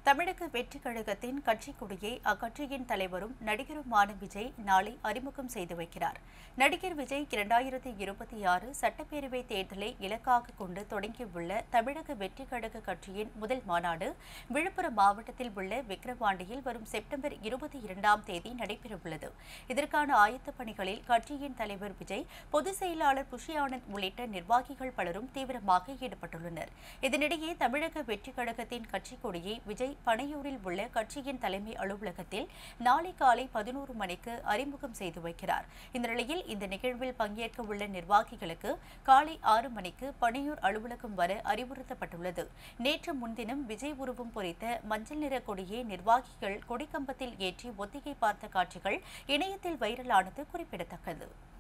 தமிழக வெற்றிக் கழகத்தின் கட்சிக் கொடியை அக்கட்சியின் தலைவரும் நடிகருமான விஜய் நாளை அறிமுகம் செய்து வைக்கிறார் நடிகர் விஜய் இரண்டாயிரத்தி இருபத்தி ஆறு சட்டப்பேரவை தேர்தலை இலக்காக கொண்டு தொடங்கியுள்ள தமிழக வெற்றிக் கழக கட்சியின் முதல் மாநாடு விழுப்புரம் மாவட்டத்தில் உள்ள விக்கிரவாண்டியில் வரும் செப்டம்பர் இருபத்தி இரண்டாம் தேதி நடைபெறவுள்ளது இதற்கான ஆயத்தப் பணிகளில் கட்சியின் தலைவர் விஜய் பொதுச் செயலாளர் புஷி ஆனந்த் உள்ளிட்ட நிர்வாகிகள் பலரும் தீவிரமாக ஈடுபட்டுள்ளனர் இதனிடையே தமிழக வெற்றிக் கழகத்தின் கட்சிக் கொடியை விஜய் பனையூரில் உள்ள கட்சியின் தலைமை அலுவலகத்தில் நாளை காலை பதினோரு மணிக்கு அறிமுகம் செய்து வைக்கிறார் இந்த நிலையில் இந்த நிகழ்வில் பங்கேற்க உள்ள நிர்வாகிகளுக்கு காலை ஆறு மணிக்கு பனையூர் அலுவலகம் வர அறிவுறுத்தப்பட்டுள்ளது நேற்று முன்தினம் விஜய் உருவம் பொறித்த மஞ்சள் நிற கொடியை நிர்வாகிகள் கொடிக்கம்பத்தில் ஏற்றி ஒத்திகை பார்த்த காட்சிகள் இணையத்தில் வைரலானது குறிப்பிடத்தக்கது